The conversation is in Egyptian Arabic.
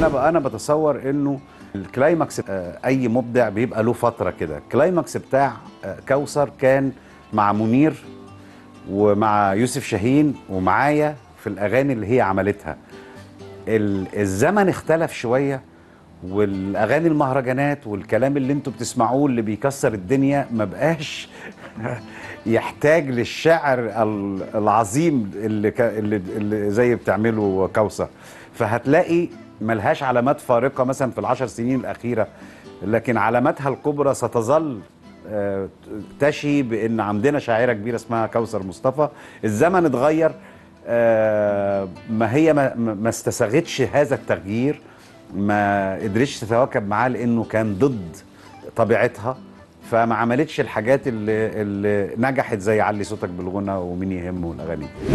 انا ب- انا بتصور انه الكلايماكس آه، اي مبدع بيبقى له فتره كده الكلايماكس بتاع آه، كوثر كان مع منير ومع يوسف شاهين ومعايا في الاغاني اللي هي عملتها ال- الزمن اختلف شويه والاغاني المهرجانات والكلام اللي انتوا بتسمعوه اللي بيكسر الدنيا ما بقاش يحتاج للشعر ال- العظيم اللي, ك... اللي اللي زي بتعمله كوثر فهتلاقي ملهاش علامات فارقه مثلا في العشر سنين الاخيره لكن علاماتها الكبرى ستظل آه، تشي بان عندنا شاعره كبيره اسمها كوثر مصطفى الزمن اتغير آه، ما هي ما, ما ما استساغتش هذا التغيير ما قدرتش تتواكب معاه لانه كان ضد طبيعتها فما عملتش الحاجات اللي, اللي نجحت زي علي صوتك بالغنى ومين يهمه والاغاني دي